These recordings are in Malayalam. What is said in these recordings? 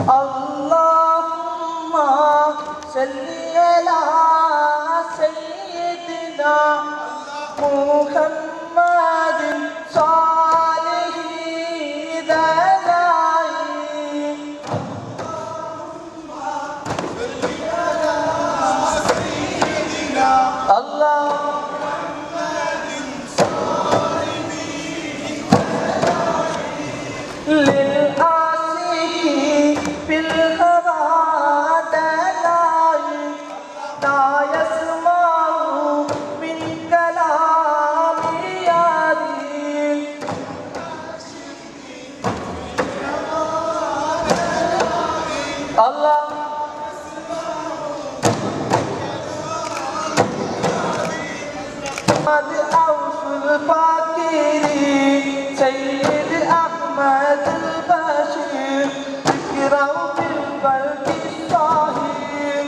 اللهم صل على سيدنا محمد صالح ذلائي الله للعاشق في الهوى دلائل لا يسمع من كلام يدين الله محمد أوس الفقير سيد أحمد البشير ذكره بالقلب الصهير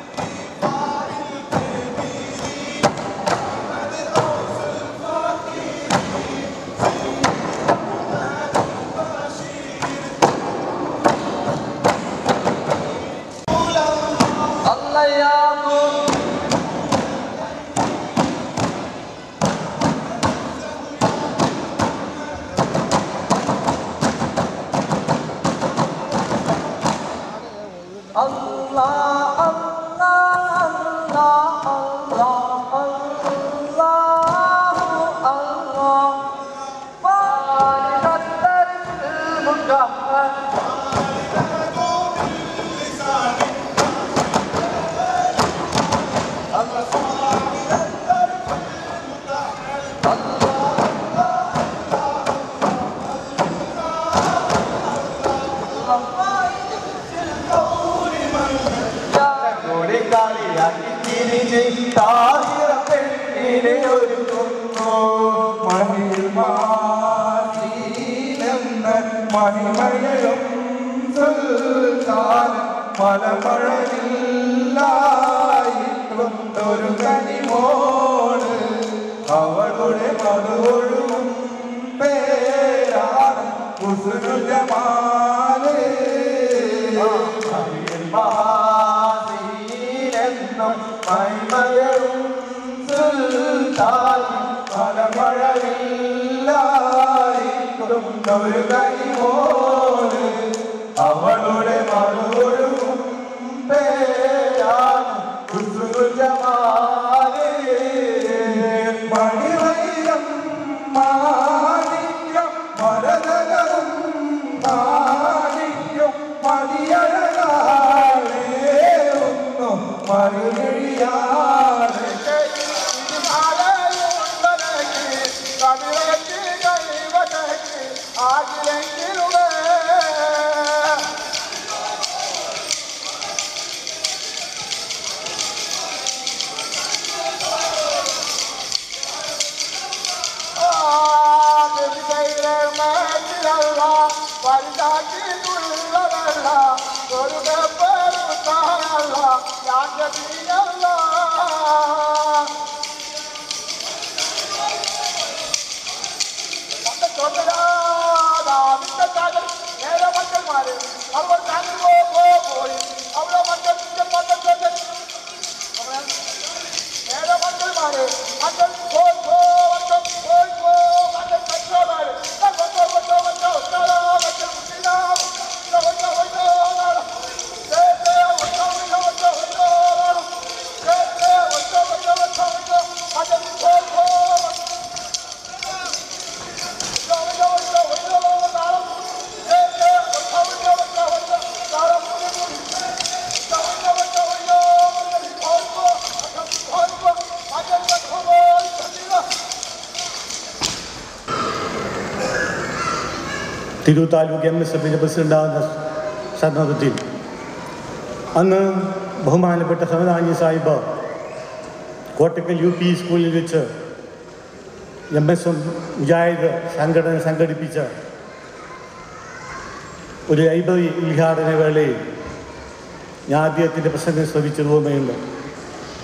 الله يا أبو Allah Allah Allah Allah Allah Allah Faridatul Mujahid കളിയാക്കി തിരിച്ച് താഹിറ പെണ്ണിനെ ഒരുക്കുന്നു മണിൽ മാറ്റിലെന്ന് മണിമഴയും സുൽത്താൻ മലമഴയില്ലായിട്ടും ഒരു കനിമോട് അവളുടെ മറുകൊഴും പേരാണ് കുസുനു ജമാലേ മഹാസീനെന്നും മൈമയവും സുൽത്താൻ മലമഴയില്ലായിട്ടും ഒരു കനിമോട് അവളുടെ മറുകൊഴും പേരാണ് കുസുനു ജമാലേ മണിവൈരം മാണിക്യം മരതകരും മാണിക്യം മതിയഴകാളേ ഒന്നു മറുകഴിയാളെ അവർ പോയി അവിടെ മക്കൾ മക്കൾ നേരെ മക്കളുമാര് മക്കൾ പോയി പോ മക്കൾ പോയി പോ മക്കൾ മക്കളമാര് വട്ടോ വട്ടോ വട്ടോ വട്ടോ മക്കൾ കുട്ടിനാ വട്ടോ വട്ടോ കേട്ടേ വട്ടോ വട്ടോ വട്ടോ വട്ടോ കേട്ടേ വട്ടോ വട്ടോ വട്ടോ വട്ടോ മക്കൾ പോയി പോ വട്ടോ വട്ടോ വട്ടോ വട്ടോ നാളെ കേട്ടേ വട്ടോ വട്ടോ വട്ടോ വട്ടോ നാളെ മുടി മുടി വട്ടോ വട്ടോ വട്ടോ വട്ടോ മക്കൾ പോയി പോ മക്കൾ പോയി പോ മക്കൾ വട്ടോ പോയി കണ്ടില്ല തിരൂർ താലൂക്ക് എം എസ് എഫിൻ്റെ പ്രസിഡൻ്റാകുന്ന സന്ദർഭത്തിൽ അന്ന് ബഹുമാനപ്പെട്ട സമദാനി സാഹിബ് കോട്ടക്കൽ യു പി സ്കൂളിൽ വെച്ച് എം എസ് എം മുജാഹിദ് സംഘടന സംഘടിപ്പിച്ച ഒരു ലൈബ്രറി ഉദ്ഘാടന വേളയിൽ ഞാൻ അദ്ദേഹത്തിൻ്റെ പ്രസംഗം ശ്രമിച്ചത് ഓർമ്മയുണ്ട്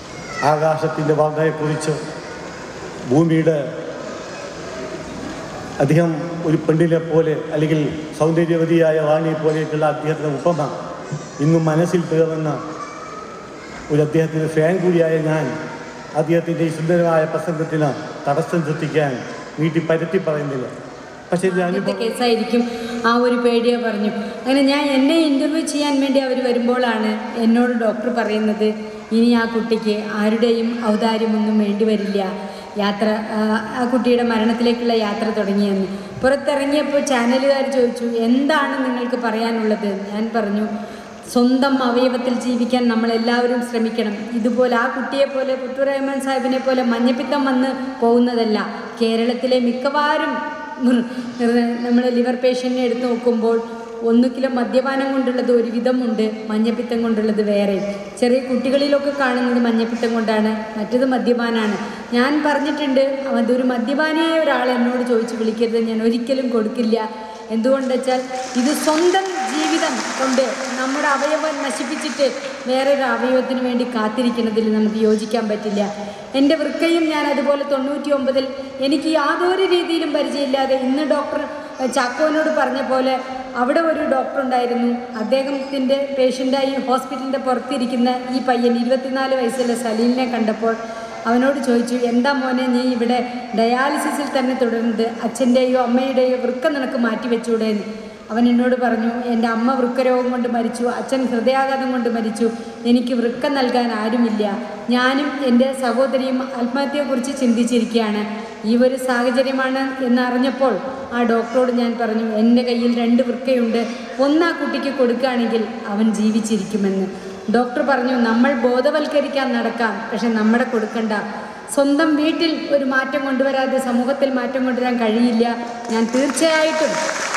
ആകാശത്തിൻ്റെ വർണ്ണയെക്കുറിച്ച് ഭൂമിയുടെ അദ്ദേഹം ഒരു പെണ്ണിനെ പോലെ അല്ലെങ്കിൽ സൗന്ദര്യവതിയായ വാണിയെ പോലെയൊക്കെയുള്ള അദ്ദേഹത്തിൻ്റെ ഉപമ ഇന്നും മനസ്സിൽ തീർന്ന ഒരു അദ്ദേഹത്തിൻ്റെ ഫാൻ കൂടിയായ ഞാൻ അദ്ദേഹത്തിൻ്റെ ഈ സുന്ദരമായ പ്രസംഗത്തിന് തടസ്സം സൃഷ്ടിക്കാൻ വീട്ടിൽ പരത്തി പറയുന്നില്ല പക്ഷേ ഇത് ആദ്യത്തെ അനുഭവം കേസായിരിക്കും ആ ഒരു പേടിയെ പറഞ്ഞു അങ്ങനെ ഞാൻ എന്നെ ഇൻ്റർവ്യൂ ചെയ്യാൻ വേണ്ടി അവർ വരുമ്പോഴാണ് എന്നോട് ഡോക്ടർ പറയുന്നത് ഇനി ആ കുട്ടിക്ക് ആരുടെയും ഔദാര്യമൊന്നും വേണ്ടി വരില്ല യാത്ര ആ, ആ കുട്ടിയുടെ മരണത്തിലേക്കുള്ള യാത്ര തുടങ്ങിയെന്ന് പുറത്തിറങ്ങിയപ്പോൾ ചാനലുകാർ ചോദിച്ചു എന്താണ് നിങ്ങൾക്ക് പറയാനുള്ളത് ഞാൻ പറഞ്ഞു സ്വന്തം അവയവത്തിൽ ജീവിക്കാൻ നമ്മൾ ശ്രമിക്കണം ഇതുപോലെ ആ കുട്ടിയെ പോലെ പുത്തൂർ റഹ്മാൻ സാഹിബിനെ പോലെ മഞ്ഞപ്പിത്തം വന്ന് പോകുന്നതല്ല കേരളത്തിലെ മിക്കവാറും നമ്മൾ ലിവർ പേഷ്യൻറ്റിനെ എടുത്ത് നോക്കുമ്പോൾ ഒന്നുകിലും മദ്യപാനം കൊണ്ടുള്ളത് ഒരു വിധമുണ്ട് മഞ്ഞപ്പിത്തം കൊണ്ടുള്ളത് വേറെ ചെറിയ കുട്ടികളിലൊക്കെ കാണുന്നത് മഞ്ഞപ്പിത്തം കൊണ്ടാണ് മറ്റത് മദ്യപാനാണ് ഞാൻ പറഞ്ഞിട്ടുണ്ട് അതൊരു മദ്യപാനിയായ ഒരാൾ എന്നോട് ചോദിച്ച് വിളിക്കരുത് ഞാൻ ഒരിക്കലും കൊടുക്കില്ല എന്തുകൊണ്ട് വെച്ചാൽ ഇത് സ്വന്തം ജീവിതം കൊണ്ട് നമ്മുടെ അവയവം നശിപ്പിച്ചിട്ട് വേറൊരു അവയവത്തിന് വേണ്ടി കാത്തിരിക്കുന്നതിൽ നമുക്ക് യോജിക്കാൻ പറ്റില്ല എൻ്റെ വൃക്കയും ഞാൻ അതുപോലെ തൊണ്ണൂറ്റി ഒമ്പതിൽ എനിക്ക് യാതൊരു രീതിയിലും പരിചയമില്ലാതെ ഇന്ന് ഡോക്ടർ ചാക്കോനോട് പറഞ്ഞ പോലെ അവിടെ ഒരു ഡോക്ടർ ഉണ്ടായിരുന്നു അദ്ദേഹത്തിൻ്റെ പേഷ്യൻ്റായി ഹോസ്പിറ്റലിൻ്റെ പുറത്തിരിക്കുന്ന ഈ പയ്യൻ ഇരുപത്തിനാല് വയസ്സുള്ള സലീലിനെ കണ്ടപ്പോൾ അവനോട് ചോദിച്ചു എന്താ മോനെ നീ ഇവിടെ ഡയാലിസിസിൽ തന്നെ തുടരുന്നത് അച്ഛൻ്റെയോ അമ്മയുടെയോ വൃക്ക നിനക്ക് മാറ്റി വെച്ചൂടെ എന്ന് അവൻ എന്നോട് പറഞ്ഞു എൻ്റെ അമ്മ വൃക്കരോഗം കൊണ്ട് മരിച്ചു അച്ഛൻ ഹൃദയാഘാതം കൊണ്ട് മരിച്ചു എനിക്ക് വൃക്ക നൽകാൻ ആരുമില്ല ഞാനും എൻ്റെ സഹോദരിയും ആത്മഹത്യയെക്കുറിച്ച് ചിന്തിച്ചിരിക്കുകയാണ് ഈ ഒരു സാഹചര്യമാണ് എന്നറിഞ്ഞപ്പോൾ ആ ഡോക്ടറോട് ഞാൻ പറഞ്ഞു എൻ്റെ കയ്യിൽ രണ്ട് വൃക്കയുണ്ട് ഒന്ന് ആ കുട്ടിക്ക് കൊടുക്കുകയാണെങ്കിൽ അവൻ ജീവിച്ചിരിക്കുമെന്ന് ഡോക്ടർ പറഞ്ഞു നമ്മൾ ബോധവൽക്കരിക്കാൻ നടക്കാം പക്ഷെ നമ്മുടെ കൊടുക്കണ്ട സ്വന്തം വീട്ടിൽ ഒരു മാറ്റം കൊണ്ടുവരാതെ സമൂഹത്തിൽ മാറ്റം കൊണ്ടുവരാൻ കഴിയില്ല ഞാൻ തീർച്ചയായിട്ടും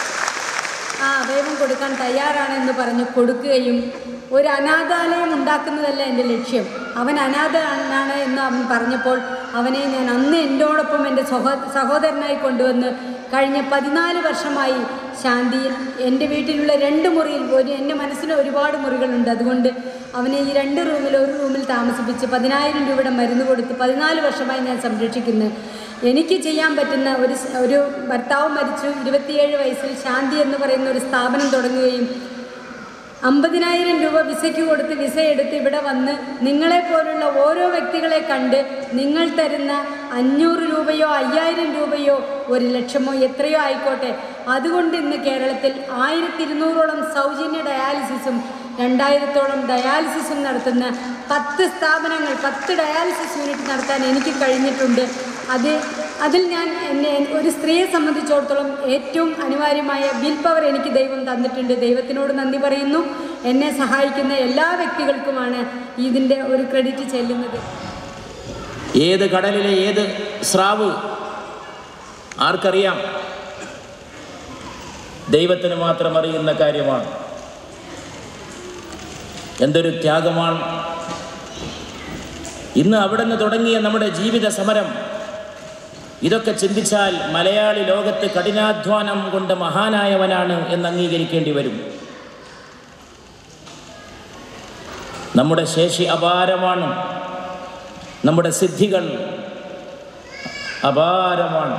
ആ അവയവം കൊടുക്കാൻ തയ്യാറാണെന്ന് പറഞ്ഞ് കൊടുക്കുകയും ഒരു അനാഥാലയം ഉണ്ടാക്കുന്നതല്ല എൻ്റെ ലക്ഷ്യം അവൻ അനാഥനാണ് എന്ന് അവൻ പറഞ്ഞപ്പോൾ അവനെ ഞാൻ അന്ന് എന്നോടൊപ്പം എൻ്റെ സഹോ സഹോദരനായി കൊണ്ടുവന്ന് കഴിഞ്ഞ പതിനാല് വർഷമായി ശാന്തിയിൽ എൻ്റെ വീട്ടിലുള്ള രണ്ട് മുറിയിൽ ഒരു എൻ്റെ മനസ്സിന് ഒരുപാട് മുറികളുണ്ട് അതുകൊണ്ട് അവനെ ഈ രണ്ട് റൂമിൽ ഒരു റൂമിൽ താമസിപ്പിച്ച് പതിനായിരം രൂപയുടെ മരുന്ന് കൊടുത്ത് പതിനാല് വർഷമായി ഞാൻ സംരക്ഷിക്കുന്നു എനിക്ക് ചെയ്യാൻ പറ്റുന്ന ഒരു സ്- ഒരു ഭർത്താവ് മരിച്ചു ഇരുപത്തിയേഴ് വയസ്സിൽ ശാന്തി എന്ന് പറയുന്ന ഒരു സ്ഥാപനം തുടങ്ങുകയും അമ്പതിനായിരം രൂപ വിസയ്ക്ക് കൊടുത്ത് വിസ എടുത്ത് ഇവിടെ വന്ന് നിങ്ങളെപ്പോലുള്ള ഓരോ വ്യക്തികളെ കണ്ട് നിങ്ങൾ തരുന്ന അഞ്ഞൂറ് രൂപയോ അയ്യായിരം രൂപയോ ഒരു ലക്ഷമോ എത്രയോ ആയിക്കോട്ടെ അതുകൊണ്ട് ഇന്ന് കേരളത്തിൽ ആയിരത്തി ഇരുന്നൂറോളം സൗജന്യ ഡയാലിസിസും രണ്ടായിരത്തോളം ഡയാലിസിസും നടത്തുന്ന പത്ത് സ്ഥാപനങ്ങൾ പത്ത് ഡയാലിസിസ് യൂണിറ്റ് നടത്താൻ എനിക്ക് കഴിഞ്ഞിട്ടുണ്ട് അത് അതിൽ ഞാൻ എന്നെ ഒരു സ്ത്രീയെ സംബന്ധിച്ചിടത്തോളം ഏറ്റവും അനിവാര്യമായ വിൽ പവർ എനിക്ക് ദൈവം തന്നിട്ടുണ്ട് ദൈവത്തിനോട് നന്ദി പറയുന്നു എന്നെ സഹായിക്കുന്ന എല്ലാ വ്യക്തികൾക്കുമാണ് ഇതിൻ്റെ ഒരു ക്രെഡിറ്റ് ചെല്ലുന്നത് ഏത് കടലിലെ ഏത് സ്രാവ് ആർക്കറിയാം ദൈവത്തിന് മാത്രം അറിയുന്ന കാര്യമാണ് എന്തൊരു ത്യാഗമാണ് ഇന്ന് അവിടെ നിന്ന് തുടങ്ങിയ നമ്മുടെ ജീവിത സമരം ഇതൊക്കെ ചിന്തിച്ചാൽ മലയാളി ലോകത്ത് കഠിനാധ്വാനം കൊണ്ട് മഹാനായവനാണ് എന്ന് അംഗീകരിക്കേണ്ടി വരും നമ്മുടെ ശേഷി അപാരമാണ് നമ്മുടെ സിദ്ധികൾ അപാരമാണ്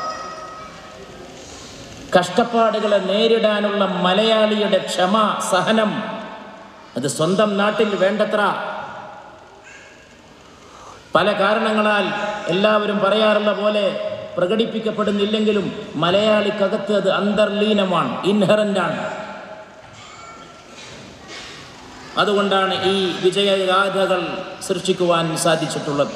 കഷ്ടപ്പാടുകളെ നേരിടാനുള്ള മലയാളിയുടെ ക്ഷമ സഹനം അത് സ്വന്തം നാട്ടിൽ വേണ്ടത്ര പല കാരണങ്ങളാൽ എല്ലാവരും പറയാറുള്ള പോലെ പ്രകടിപ്പിക്കപ്പെടുന്നില്ലെങ്കിലും മലയാളിക്കകത്ത് അത് അന്തർലീനമാണ് ഇൻഹറൻ്റാണ് അതുകൊണ്ടാണ് ഈ വിജയഗാഥകൾ സൃഷ്ടിക്കുവാൻ സാധിച്ചിട്ടുള്ളത്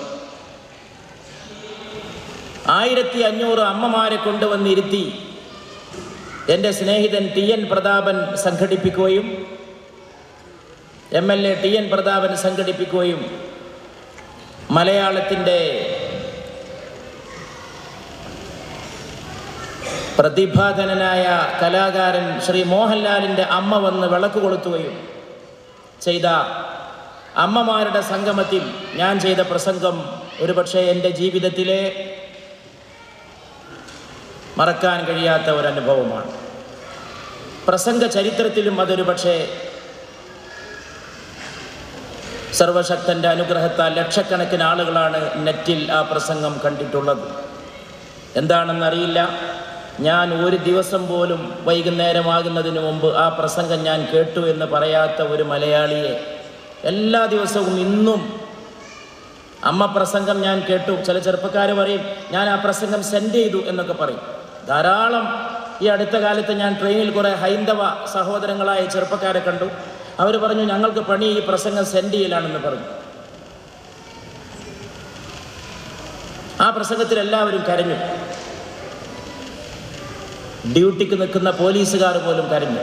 ആയിരത്തി അഞ്ഞൂറ് അമ്മമാരെ കൊണ്ടുവന്നിരുത്തി എൻ്റെ സ്നേഹിതൻ ടി എൻ പ്രതാപൻ സംഘടിപ്പിക്കുകയും M L A T N Prathapan സംഘടിപ്പിക്കുകയും മലയാളത്തിൻ്റെ പ്രതിഭാധനനായ കലാകാരൻ ശ്രീ മോഹൻലാലിൻ്റെ അമ്മ വന്ന് വിളക്ക് കൊളുത്തുകയും ചെയ്ത അമ്മമാരുടെ സംഗമത്തിൽ ഞാൻ ചെയ്ത പ്രസംഗം ഒരുപക്ഷെ എൻ്റെ ജീവിതത്തിലെ മറക്കാൻ കഴിയാത്ത ഒരനുഭവമാണ് പ്രസംഗ ചരിത്രത്തിലും അതൊരു പക്ഷേ സർവശക്തൻ്റെ അനുഗ്രഹത്താൽ ലക്ഷക്കണക്കിന് ആളുകളാണ് നെറ്റിൽ ആ പ്രസംഗം കണ്ടിട്ടുള്ളത് എന്താണെന്നറിയില്ല ഞാൻ ഒരു ദിവസം പോലും വൈകുന്നേരമാകുന്നതിന് മുമ്പ് ആ പ്രസംഗം ഞാൻ കേട്ടു എന്ന് പറയാത്ത ഒരു മലയാളിയെ എല്ലാ ദിവസവും ഇന്നും അമ്മ പ്രസംഗം ഞാൻ കേട്ടു ചില ചെറുപ്പക്കാർ പറയും ഞാൻ ആ പ്രസംഗം സെൻഡ് ചെയ്തു എന്നൊക്കെ പറയും ധാരാളം ഈ അടുത്ത കാലത്ത് ഞാൻ ട്രെയിനിൽ കുറേ ഹൈന്ദവ സഹോദരങ്ങളായ ചെറുപ്പക്കാരെ കണ്ടു അവർ പറഞ്ഞു ഞങ്ങൾക്ക് പണി ഈ പ്രസംഗം സെൻഡ് ചെയ്യലാണെന്ന് പറഞ്ഞു ആ പ്രസംഗത്തിൽ എല്ലാവരും കരഞ്ഞു ഡ്യൂട്ടിക്ക് നിൽക്കുന്ന പോലീസുകാർ പോലും കരഞ്ഞു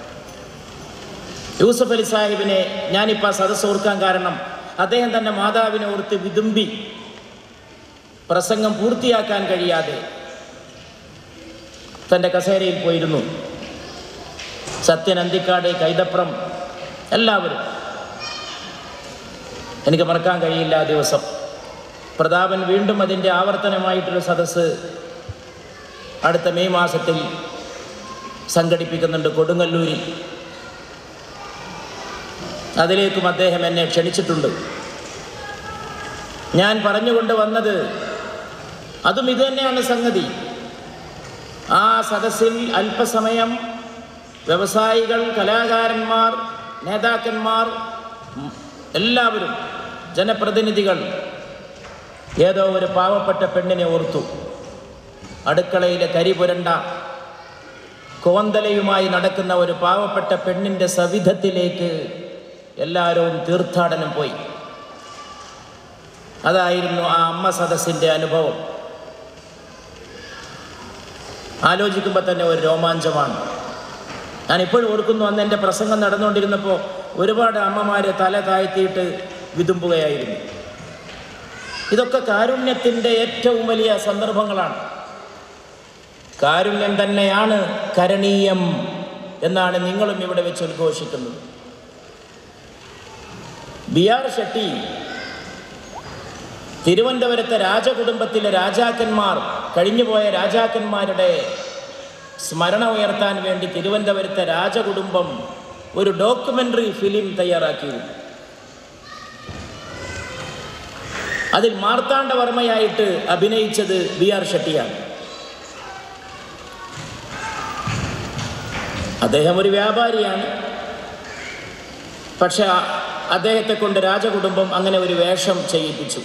യൂസഫ് അലി സാഹിബിനെ ഞാനിപ്പോൾ ആ സദസ്സ് ഓർക്കാൻ കാരണം അദ്ദേഹം തന്റെ മാതാവിനെ ഓർത്ത് വിതുമ്പി പ്രസംഗം പൂർത്തിയാക്കാൻ കഴിയാതെ തൻ്റെ കസേരയിൽ പോയിരുന്നു സത്യൻ അന്തിക്കാട് കൈതപ്രം എല്ലാവരും എനിക്ക് മറക്കാൻ കഴിയില്ല ആ ദിവസം പ്രതാപൻ വീണ്ടും അതിൻ്റെ ആവർത്തനമായിട്ടൊരു സദസ്സ് അടുത്ത മെയ് മാസത്തിൽ സംഘടിപ്പിക്കുന്നുണ്ട് കൊടുങ്ങല്ലൂരിൽ അതിലേക്കും അദ്ദേഹം എന്നെ ക്ഷണിച്ചിട്ടുണ്ട് ഞാൻ പറഞ്ഞുകൊണ്ട് വന്നത് അതും ഇത് തന്നെയാണ് സംഗതി ആ സദസ്സിൽ അല്പസമയം വ്യവസായികൾ കലാകാരന്മാർ നേതാക്കന്മാർ ഉം, എല്ലാവരും ജനപ്രതിനിധികൾ ഏതോ ഒരു പാവപ്പെട്ട പെണ്ണിനെ ഓർത്തു അടുക്കളയിലെ കരി പുരണ്ട കോന്തലയുമായി നടക്കുന്ന ഒരു പാവപ്പെട്ട പെണ്ണിൻ്റെ സവിധത്തിലേക്ക് എല്ലാവരും തീർത്ഥാടനം പോയി അതായിരുന്നു ആ അമ്മ സദസ്സിൻ്റെ അനുഭവം ആലോചിക്കുമ്പോൾ തന്നെ ഒരു രോമാഞ്ചമാണ് ഞാൻ ഇപ്പോഴും ഓർക്കുന്നു അന്ന് എൻ്റെ പ്രസംഗം നടന്നുകൊണ്ടിരുന്നപ്പോൾ ഒരുപാട് അമ്മമാരെ തല താഴ്ത്തിയിട്ട് വിതുമ്പുകയായിരുന്നു ഇതൊക്കെ കാരുണ്യത്തിൻ്റെ ഏറ്റവും വലിയ സന്ദർഭങ്ങളാണ് കാരുണ്യം തന്നെയാണ് കരണീയം എന്നാണ് നിങ്ങളും ഇവിടെ വെച്ച് ഉദ്ഘോഷിക്കുന്നത് ബി ആർ ഷെട്ടി തിരുവനന്തപുരത്തെ രാജകുടുംബത്തിലെ രാജാക്കന്മാർ കഴിഞ്ഞുപോയ രാജാക്കന്മാരുടെ സ്മരണ ഉയർത്താൻ വേണ്ടി തിരുവനന്തപുരത്തെ രാജകുടുംബം ഒരു ഡോക്യുമെൻ്ററി ഫിലിം തയ്യാറാക്കിയിരുന്നു അതിൽ മാർത്താണ്ഡവർമ്മയായിട്ട് അഭിനയിച്ചത് ബി ആർ ഷെട്ടിയാണ് അദ്ദേഹം ഒരു വ്യാപാരിയാണ് പക്ഷെ ആ- അദ്ദേഹത്തെ കൊണ്ട് രാജകുടുംബം അങ്ങനെ ഒരു വേഷം ചെയ്യിപ്പിച്ചു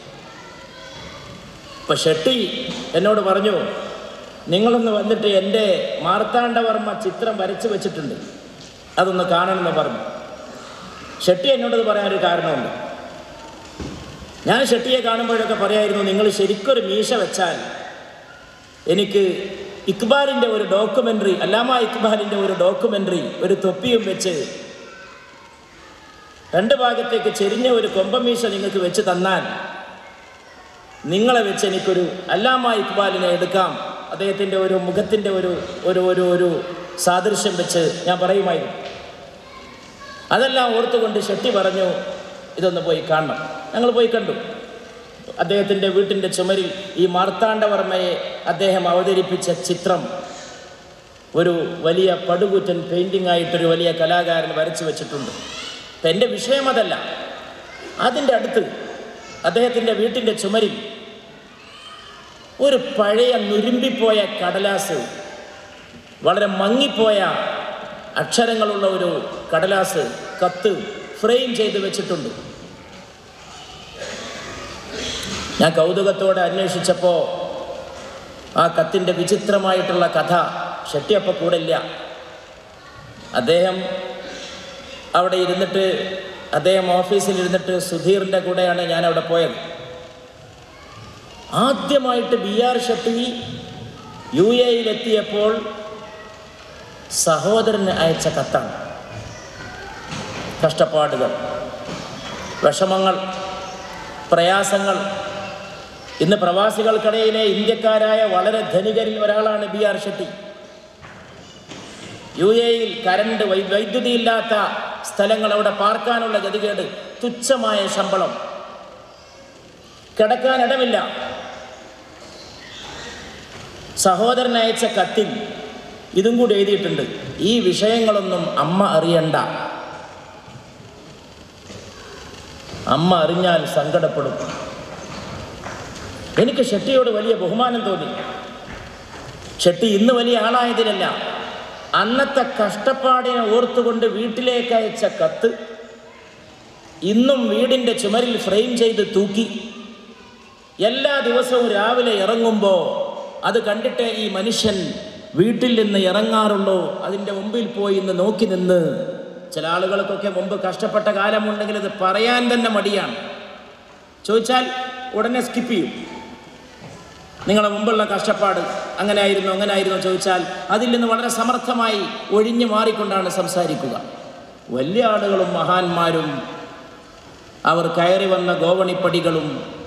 ഇപ്പൊ ഷെട്ടി എന്നോട് പറഞ്ഞു നിങ്ങളൊന്ന് വന്നിട്ട് എൻ്റെ മാർത്താണ്ഡവർമ്മ ചിത്രം വരച്ചു വെച്ചിട്ടുണ്ട് അതൊന്ന് കാണണമെന്ന് പറഞ്ഞു ഷെട്ടി എന്നോടത് പറയാനൊരു കാരണമുണ്ട് ഞാൻ ഷെട്ടിയെ കാണുമ്പോഴൊക്കെ പറയായിരുന്നു നിങ്ങൾ ശരിക്കൊരു മീശ വെച്ചാൽ എനിക്ക് ഇക്ബാലിൻ്റെ ഒരു ഡോക്യുമെൻ്ററി അല്ലാമ ഇക്ബാലിൻ്റെ ഒരു ഡോക്യുമെൻ്ററി ഒരു തൊപ്പിയും വെച്ച് രണ്ട് ഭാഗത്തേക്ക് ചെരിഞ്ഞ ഒരു കൊമ്പമീശ നിങ്ങൾക്ക് വെച്ച് തന്നാൽ നിങ്ങളെ വെച്ച് എനിക്കൊരു അല്ലാമ ഇക്ബാലിനെ എടുക്കാം അദ്ദേഹത്തിൻ്റെ ഒരു മുഖത്തിൻ്റെ ഒരു ഒരു ഒരു ഒരു സാദൃശ്യം വെച്ച് ഞാൻ പറയുമായിരുന്നു അതെല്ലാം ഓർത്തുകൊണ്ട് ഷെട്ടി പറഞ്ഞു ഇതൊന്ന് പോയി കാണണം ഞങ്ങൾ പോയി കണ്ടു അദ്ദേഹത്തിൻ്റെ വീട്ടിൻ്റെ ചുമരിൽ ഈ മാർത്താണ്ഡവർമ്മയെ അദ്ദേഹം അവതരിപ്പിച്ച ചിത്രം ഒരു വലിയ പടുകൂറ്റൻ പെയിൻറ്റിംഗ് ആയിട്ടൊരു വലിയ കലാകാരൻ വരച്ചു വെച്ചിട്ടുണ്ട് അപ്പം എൻ്റെ വിഷയം അതല്ല അതിൻ്റെ അടുത്ത് അദ്ദേഹത്തിൻ്റെ വീട്ടിൻ്റെ ചുമരിൽ ഒരു പഴയ നുരുമ്പിപ്പോയ കടലാസ് വളരെ മങ്ങിപ്പോയ അക്ഷരങ്ങളുള്ള ഒരു കടലാസ് കത്ത് ഫ്രെയിം ചെയ്ത് വെച്ചിട്ടുണ്ട് ഞാൻ കൗതുകത്തോടെ അന്വേഷിച്ചപ്പോൾ ആ കത്തിൻ്റെ വിചിത്രമായിട്ടുള്ള കഥ ഷെട്ടിയപ്പ കൂടെ ഇല്ല അദ്ദേഹം അവിടെ ഇരുന്നിട്ട് അദ്ദേഹം ഓഫീസിൽ ഇരുന്നിട്ട് സുധീറിൻ്റെ കൂടെയാണ് ഞാൻ അവിടെ പോയത് ആദ്യമായിട്ട് ബി ആർ ഷെട്ടി യു എയിലെത്തിയപ്പോൾ സഹോദരന് അയച്ച കത്താണ് കഷ്ടപ്പാടുകൾ വിഷമങ്ങൾ പ്രയാസങ്ങൾ ഇന്ന് പ്രവാസികൾക്കിടയിലെ ഇന്ത്യക്കാരായ വളരെ ധനികരിൽ ഒരാളാണ് ബി ആർ ഷെട്ടി യു എയിൽ കരണ്ട് വൈ വൈദ്യുതി ഇല്ലാത്ത സ്ഥലങ്ങൾ അവിടെ പാർക്കാനുള്ള ഗതികേട് തുച്ഛമായ ശമ്പളം കിടക്കാൻ ഇടമില്ല സഹോദരൻ അയച്ച കത്തിൽ ഇതും കൂടി എഴുതിയിട്ടുണ്ട് ഈ വിഷയങ്ങളൊന്നും അമ്മ അറിയണ്ട അമ്മ അറിഞ്ഞാൽ സങ്കടപ്പെടും എനിക്ക് ഷെട്ടിയോട് വലിയ ബഹുമാനം തോന്നി ഷെട്ടി ഇന്ന് വലിയ ആളായതിനല്ല അന്നത്തെ കഷ്ടപ്പാടിനെ ഓർത്തുകൊണ്ട് വീട്ടിലേക്ക് അയച്ച കത്ത് ഇന്നും വീടിൻ്റെ ചുമരിൽ ഫ്രെയിം ചെയ്ത് തൂക്കി എല്ലാ ദിവസവും രാവിലെ ഇറങ്ങുമ്പോൾ അത് കണ്ടിട്ട് ഈ മനുഷ്യൻ വീട്ടിൽ നിന്ന് ഇറങ്ങാറുള്ളൂ അതിൻ്റെ മുമ്പിൽ പോയി ഇന്ന് നോക്കി നിന്ന് ചില ആളുകൾക്കൊക്കെ മുമ്പ് കഷ്ടപ്പെട്ട കാലമുണ്ടെങ്കിൽ അത് പറയാൻ തന്നെ മടിയാണ് ചോദിച്ചാൽ ഉടനെ സ്കിപ്പ് ചെയ്യും നിങ്ങളുടെ മുമ്പുള്ള കഷ്ടപ്പാട് അങ്ങനെ ആയിരുന്നു അങ്ങനെ ആയിരുന്നു ചോദിച്ചാൽ അതിൽ നിന്ന് വളരെ സമർത്ഥമായി ഒഴിഞ്ഞു മാറിക്കൊണ്ടാണ് സംസാരിക്കുക വലിയ ആളുകളും മഹാന്മാരും അവർ കയറി വന്ന ഗോവണിപ്പടികളും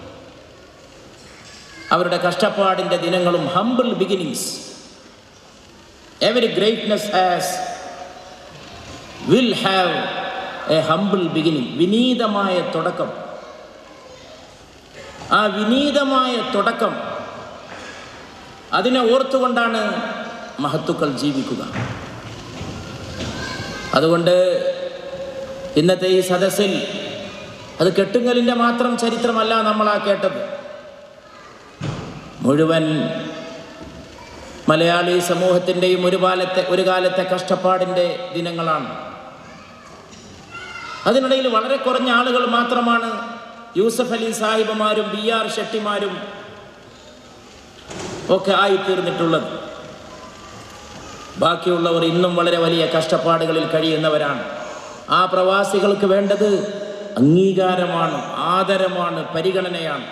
അവരുടെ കഷ്ടപ്പാടിൻ്റെ ദിനങ്ങളും humble beginnings every greatness has will have a humble beginning വിനീതമായ തുടക്കം ആ വിനീതമായ തുടക്കം അതിനെ ഓർത്തുകൊണ്ടാണ് മഹത്തുക്കൾ ജീവിക്കുക അതുകൊണ്ട് ഇന്നത്തെ ഈ സദസ്സിൽ അത് കെട്ടുങ്ങലിൻ്റെ മാത്രം ചരിത്രമല്ല നമ്മളാ കേട്ടത് മുഴുവൻ മലയാളി സമൂഹത്തിൻ്റെയും ഒരു കാലത്തെ ഒരു കാലത്തെ കഷ്ടപ്പാടിൻ്റെ ദിനങ്ങളാണ് അതിനിടയിൽ വളരെ കുറഞ്ഞ ആളുകൾ മാത്രമാണ് യൂസഫ് അലി സാഹിബുമാരും ബി ആർ ഷെട്ടിമാരും ഒക്കെ ആയിത്തീർന്നിട്ടുള്ളത് ബാക്കിയുള്ളവർ ഇന്നും വളരെ വലിയ കഷ്ടപ്പാടുകളിൽ കഴിയുന്നവരാണ് ആ പ്രവാസികൾക്ക് വേണ്ടത് അംഗീകാരമാണ് ആദരമാണ് പരിഗണനയാണ്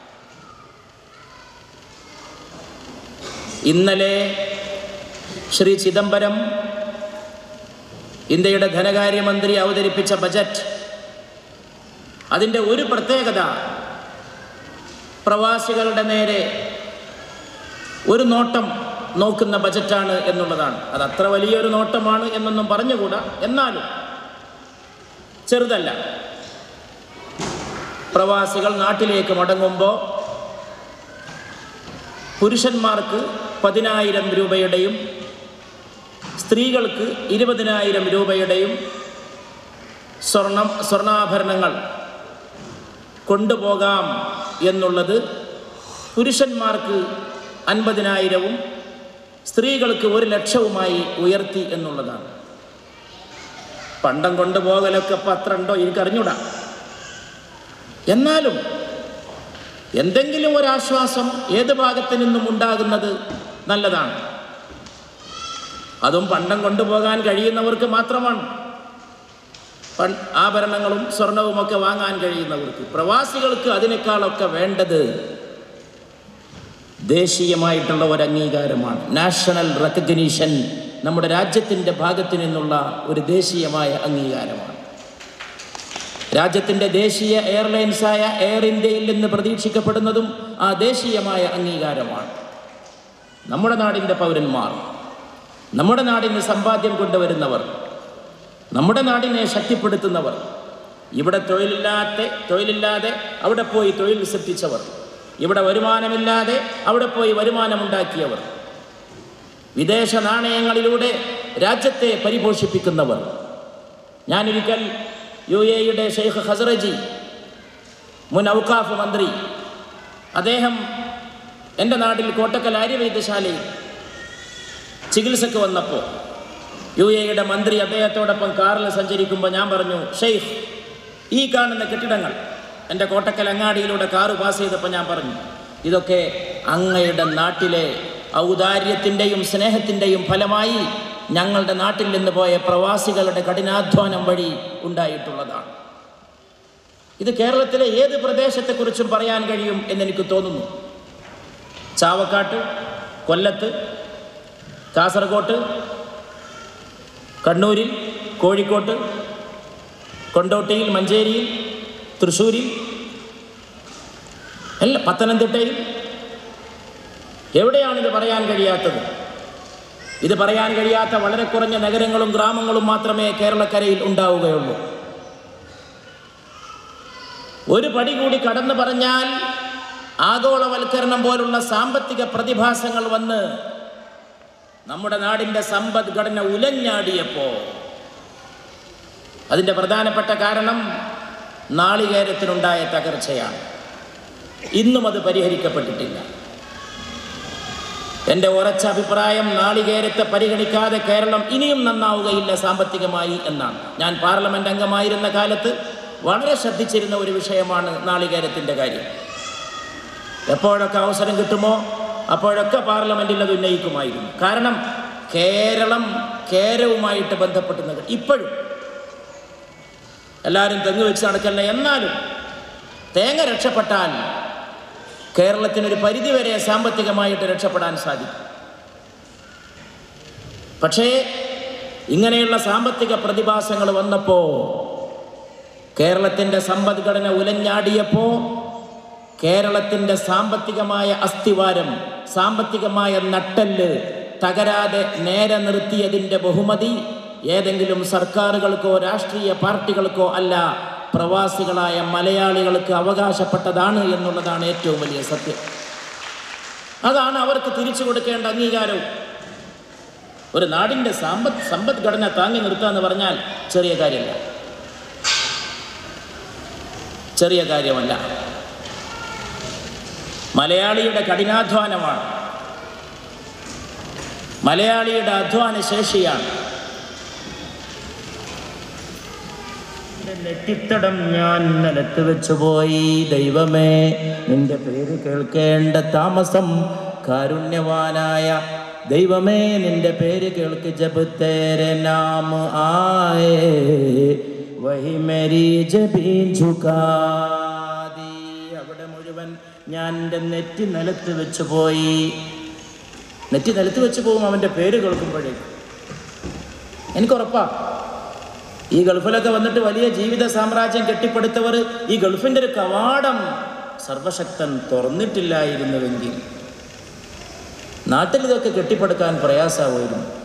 ഇന്നലെ ശ്രീ ചിദംബരം ഇന്ത്യയുടെ ധനകാര്യമന്ത്രി അവതരിപ്പിച്ച ബജറ്റ് അതിൻ്റെ ഒരു പ്രത്യേകത പ്രവാസികളുടെ നേരെ ഒരു നോട്ടം നോക്കുന്ന ബജറ്റാണ് എന്നുള്ളതാണ് അത് അത്ര വലിയൊരു നോട്ടമാണ് എന്നൊന്നും പറഞ്ഞുകൂടാ എന്നാലും ചെറുതല്ല പ്രവാസികൾ നാട്ടിലേക്ക് മടങ്ങുമ്പോൾ പുരുഷന്മാർക്ക് പതിനായിരം രൂപയുടെയും സ്ത്രീകൾക്ക് ഇരുപതിനായിരം രൂപയുടെയും സ്വർണം സ്വർണ്ണാഭരണങ്ങൾ കൊണ്ടുപോകാം എന്നുള്ളത് പുരുഷന്മാർക്ക് അൻപതിനായിരവും സ്ത്രീകൾക്ക് ഒരു ലക്ഷവുമായി ഉയർത്തി എന്നുള്ളതാണ് പണ്ടം കൊണ്ടുപോകലൊക്കെ പത്രണ്ടോ എനിക്കറിഞ്ഞൂടാ എന്നാലും എന്തെങ്കിലും ഒരാശ്വാസം ഏത് ഭാഗത്തു നിന്നും ഉണ്ടാകുന്നത് നല്ലതാണ് അതും പണ്ടം കൊണ്ടുപോകാൻ കഴിയുന്നവർക്ക് മാത്രമാണ് പൺ ആഭരണങ്ങളും സ്വർണവുമൊക്കെ വാങ്ങാൻ കഴിയുന്നവർക്ക് പ്രവാസികൾക്ക് അതിനേക്കാളൊക്കെ വേണ്ടത് ദേശീയമായിട്ടുള്ള ഒരു അംഗീകാരമാണ് നാഷണൽ റെക്കഗ്നീഷൻ നമ്മുടെ രാജ്യത്തിൻ്റെ ഭാഗത്തു നിന്നുള്ള ഒരു ദേശീയമായ അംഗീകാരമാണ് രാജ്യത്തിൻ്റെ ദേശീയ എയർലൈൻസായ എയർ ഇന്ത്യയിൽ നിന്ന് പ്രതീക്ഷിക്കപ്പെടുന്നതും ആ ദേശീയമായ അംഗീകാരമാണ് നമ്മുടെ നാടിൻ്റെ പൗരന്മാർ നമ്മുടെ നാടിന് സമ്പാദ്യം കൊണ്ടുവരുന്നവർ നമ്മുടെ നാടിനെ ശക്തിപ്പെടുത്തുന്നവർ ഇവിടെ തൊഴിലില്ലാത്ത തൊഴിലില്ലാതെ അവിടെ പോയി തൊഴിൽ സൃഷ്ടിച്ചവർ ഇവിടെ വരുമാനമില്ലാതെ അവിടെ പോയി വരുമാനമുണ്ടാക്കിയവർ വിദേശ നാണയങ്ങളിലൂടെ രാജ്യത്തെ പരിപോഷിപ്പിക്കുന്നവർ ഞാനൊരിക്കൽ യു എയുടെ ഷെയ്ഖ് ഹസറജി മുൻ ഔക്കാഫ് മന്ത്രി അദ്ദേഹം എൻ്റെ നാട്ടിൽ കോട്ടക്കൽ ആര്യവൈദ്യശാലയിൽ ചികിത്സക്ക് വന്നപ്പോൾ യു എയുടെ മന്ത്രി അദ്ദേഹത്തോടൊപ്പം കാറിൽ സഞ്ചരിക്കുമ്പോൾ ഞാൻ പറഞ്ഞു ഷെയ്ഖ് ഈ കാണുന്ന കെട്ടിടങ്ങൾ എൻ്റെ കോട്ടക്കൽ അങ്ങാടിയിലൂടെ കാറ് പാസ് ചെയ്തപ്പോൾ ഞാൻ പറഞ്ഞു ഇതൊക്കെ അങ്ങയുടെ നാട്ടിലെ ഔദാര്യത്തിൻ്റെയും സ്നേഹത്തിൻ്റെയും ഫലമായി ഞങ്ങളുടെ നാട്ടിൽ നിന്ന് പോയ പ്രവാസികളുടെ കഠിനാധ്വാനം വഴി ഉണ്ടായിട്ടുള്ളതാണ് ഇത് കേരളത്തിലെ ഏത് പ്രദേശത്തെക്കുറിച്ചും പറയാൻ കഴിയും എന്നെനിക്ക് തോന്നുന്നു ചാവക്കാട്ട് കൊല്ലത്ത് കാസർഗോട്ട് കണ്ണൂരിൽ കോഴിക്കോട്ട് കൊണ്ടോട്ടിയിൽ മഞ്ചേരിയിൽ തൃശ്ശൂരിൽ അല്ല പത്തനംതിട്ടയിൽ എവിടെയാണിത് പറയാൻ കഴിയാത്തത് ഇത് പറയാൻ കഴിയാത്ത വളരെ കുറഞ്ഞ നഗരങ്ങളും ഗ്രാമങ്ങളും മാത്രമേ കേരളക്കരയിൽ ഉണ്ടാവുകയുള്ളൂ ഒരു പടി കൂടി കടന്നു പറഞ്ഞാൽ ആഗോളവൽക്കരണം പോലുള്ള സാമ്പത്തിക പ്രതിഭാസങ്ങൾ വന്ന് നമ്മുടെ നാടിൻ്റെ സമ്പദ്ഘടന ഉലഞ്ഞാടിയപ്പോൾ അതിൻ്റെ പ്രധാനപ്പെട്ട കാരണം നാളികേരത്തിനുണ്ടായ തകർച്ചയാണ് ഇന്നും അത് പരിഹരിക്കപ്പെട്ടിട്ടില്ല എൻ്റെ ഉറച്ച അഭിപ്രായം നാളികേരത്തെ പരിഗണിക്കാതെ കേരളം ഇനിയും നന്നാവുകയില്ല സാമ്പത്തികമായി എന്നാണ് ഞാൻ പാർലമെന്റ് അംഗമായിരുന്ന കാലത്ത് വളരെ ശ്രദ്ധിച്ചിരുന്ന ഒരു വിഷയമാണ് നാളികേരത്തിൻ്റെ കാര്യം എപ്പോഴൊക്കെ അവസരം കിട്ടുമോ അപ്പോഴൊക്കെ പാർലമെന്റിൽ അത് ഉന്നയിക്കുമായിരുന്നു കാരണം കേരളം കേരവുമായിട്ട് ബന്ധപ്പെട്ട് നിൽക്കുക ഇപ്പോഴും എല്ലാവരും തെങ്ങ് വെച്ച് നടക്കല്ല എന്നാലും തേങ്ങ രക്ഷപ്പെട്ടാൽ കേരളത്തിനൊരു പരിധിവരെ സാമ്പത്തികമായിട്ട് രക്ഷപ്പെടാൻ സാധിക്കും പക്ഷേ ഇങ്ങനെയുള്ള സാമ്പത്തിക പ്രതിഭാസങ്ങൾ വന്നപ്പോൾ കേരളത്തിൻ്റെ സമ്പദ്ഘടന ഉലഞ്ഞാടിയപ്പോൾ കേരളത്തിൻ്റെ സാമ്പത്തികമായ അസ്ഥിവാരം സാമ്പത്തികമായ നട്ടല് തകരാതെ നേരെ നിർത്തിയതിൻ്റെ ബഹുമതി ഏതെങ്കിലും സർക്കാരുകൾക്കോ രാഷ്ട്രീയ പാർട്ടികൾക്കോ അല്ല പ്രവാസികളായ മലയാളികൾക്ക് അവകാശപ്പെട്ടതാണ് എന്നുള്ളതാണ് ഏറ്റവും വലിയ സത്യം അതാണ് അവർക്ക് തിരിച്ചു കൊടുക്കേണ്ട അംഗീകാരവും ഒരു നാടിൻ്റെ സാമ്പത്ത് സമ്പദ്ഘടന താങ്ങി നിർത്തുക എന്ന് പറഞ്ഞാൽ ചെറിയ കാര്യമല്ല ചെറിയ കാര്യമല്ല മലയാളിയുടെ കഠിനാധ്വാനമാണ് മലയാളിയുടെ അധ്വാന ശേഷിയാണ് നെറ്റിത്തടം ഞാൻ നിലത്ത് വെച്ചു പോയി ദൈവമേ നിന്റെ പേര് കേൾക്കേണ്ട താമസം കാരുണ്യവാനായ ദൈവമേ നിന്റെ പേര് കേൾക്ക് ജബ് തേരെ നാം ആയേ വഹി മേരി ജബി ഝുകാദി അവിടെ മുഴുവൻ ഞാൻ എൻ്റെ നെറ്റി നിലത്ത് വെച്ച് പോയി നെറ്റി നിലത്ത് വെച്ച് പോകും അവൻ്റെ പേര് കേൾക്കുമ്പോഴേക്കും എനിക്കുറപ്പാ ഈ ഗൾഫിലൊക്കെ വന്നിട്ട് വലിയ ജീവിത സാമ്രാജ്യം കെട്ടിപ്പടുത്തവർ ഈ ഗൾഫിൻ്റെ ഒരു കവാടം സർവശക്തൻ തുറന്നിട്ടില്ലായിരുന്നുവെങ്കിൽ നാട്ടിൽ ഇതൊക്കെ കെട്ടിപ്പടുക്കാൻ പ്രയാസമായിരുന്നു